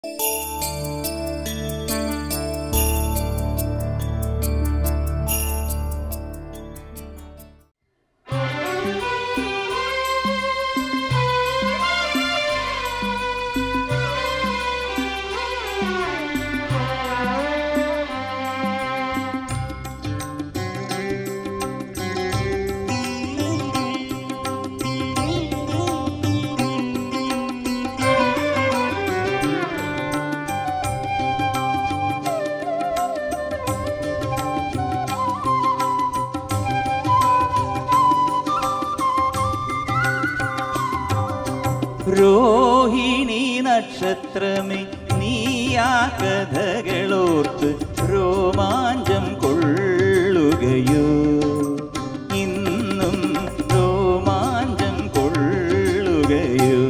രോഹിണി നക്ഷത്രമേ നീയാ കഥകളോർത്ത് രോമാഞ്ചം കൊള്ളുകയോ ഇന്നും രോമാഞ്ചം കൊള്ളുകയോ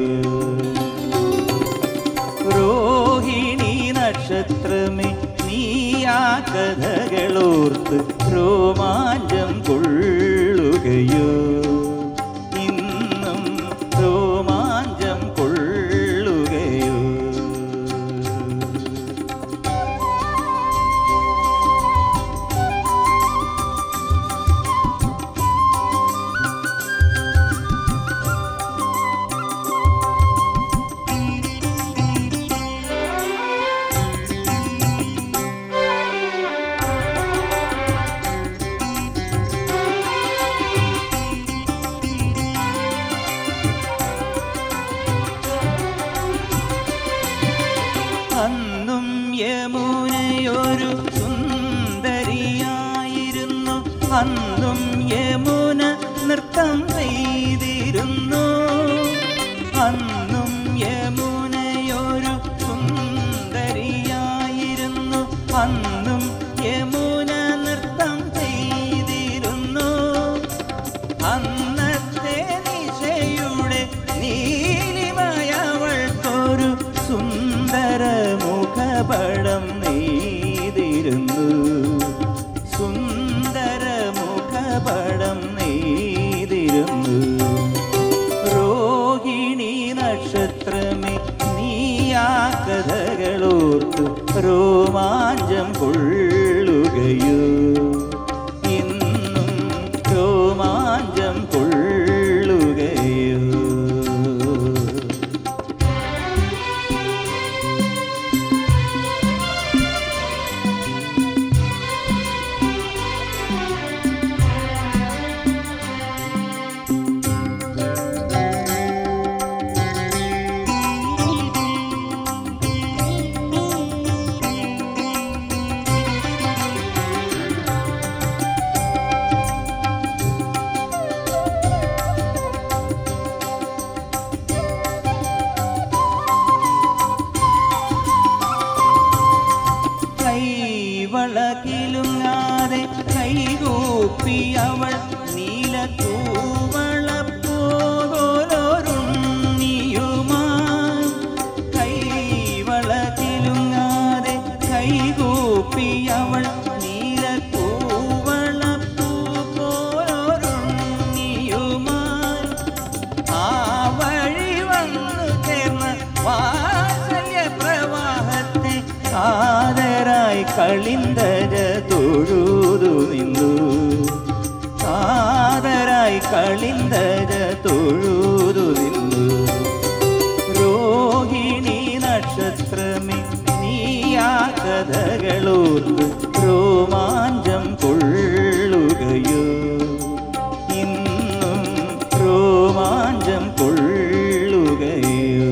രോഹിണി നക്ഷത്രമേ നീയാ കഥകളോർത്ത് രോമാഞ്ചം കൊള്ളുകയോ ഇന്നും രോമാഞ്ചം കൊള്ളുകയോ അന്നും യമുനയൊരു സുന്ദരിയായിരുന്നു അന്നും യമുന നൃത്തം ചെയ്തിരുന്നു അന്നും യമുനയൊരു സുന്ദരിയായിരുന്നു അന്നും യമുന നൃത്തം ചെയ്തിരുന്നു അന്നത്തെ നിശയുടെ നീലിമയവൾക്കൊരു സുന്ദര മുഖപടം നെയ്തിരുന്നു സുന്ദര മുഖപടം നെയ്തിരുന്നു രോഹിണി നക്ഷത്രമേ നീയാ കഥകളോർത്ത് രോമാഞ്ചം കൊള്ളുകയോ ഇന്നും രോമാഞ്ചം കൊള്ളുകയോ കൈവളകിലുങ്ങാതെ കൈകൂപ്പി അവൾ നീല തൂവളപ്പോലൊരുണ്ണിയുമായി കൈവളകിലുങ്ങാതെ കൈകൂപ്പി അവൾ നീല തൂവളപ്പോലൊരുണ്ണിയുമായി ആ വഴി വന്നു ചേർന്ന വാത്സല്യ പ്രവാഹത്തെ ആദരായി കളിന്തര തൊഴുതു നിന്നു ആദരായി കളിന്തര തൊഴുതു നിന്നു രോഹിണി നക്ഷത്രമേ നീയാ കഥകളോർത്ത് രോമാഞ്ചം കൊള്ളുകയോ ഇന്നും രോമാഞ്ചം കൊള്ളുകയോ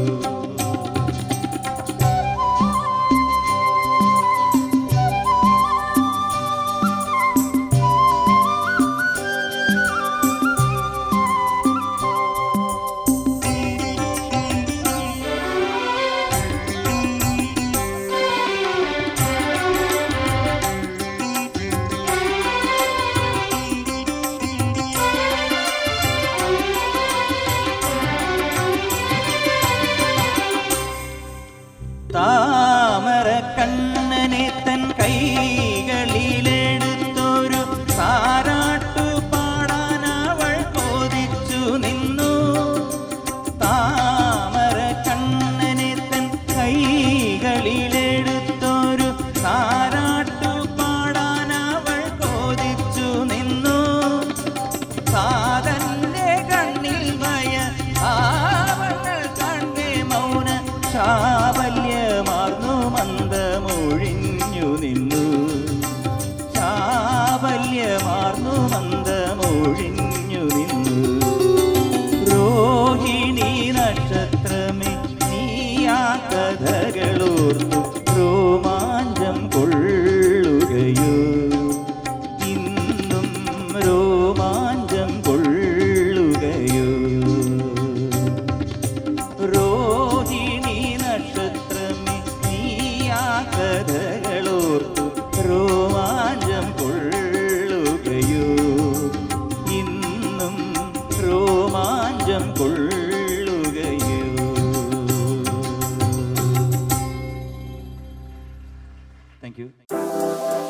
താമര കണ്ണനെ തൻ കൈകളിലെടുത്തൊരു താരാട്ടു പാടാൻ അവൾ കൊതിച്ചു നിന്നു താമര കണ്ണനെ തൻ കൈ കൈകളിലെടുത്തൊരു താരാട്ടു പാടാൻ അവൾ കോതിച്ചു നിന്നു സാധന്റെ കണ്ണിൽ ഭയ ഭാവങ്ങൾ കണ്ടേ മൗന ചാവല്യമാർന്നു മന്ദമൊഴിഞ്ഞു നിന്നു ചാവല്യമാർന്നു മന്ദമൊഴിഞ്ഞു നിന്നു രോഹിണി നക്ഷത്രമേ നീയാ കഥകളോർത്തു രോമാഞ്ചം കൊള്ളുകയോ ഇന്നും രോമാഞ്ചം കൊള്ളുകയോ രോഹിണി നക്ഷത്രമേ നീയാ കഥകളോർത്തു രോമാഞ്ചം കൊള്ളുകയോ ഇന്നും രോമാഞ്ചം കൊള്ളുകയോ താങ്ക് യു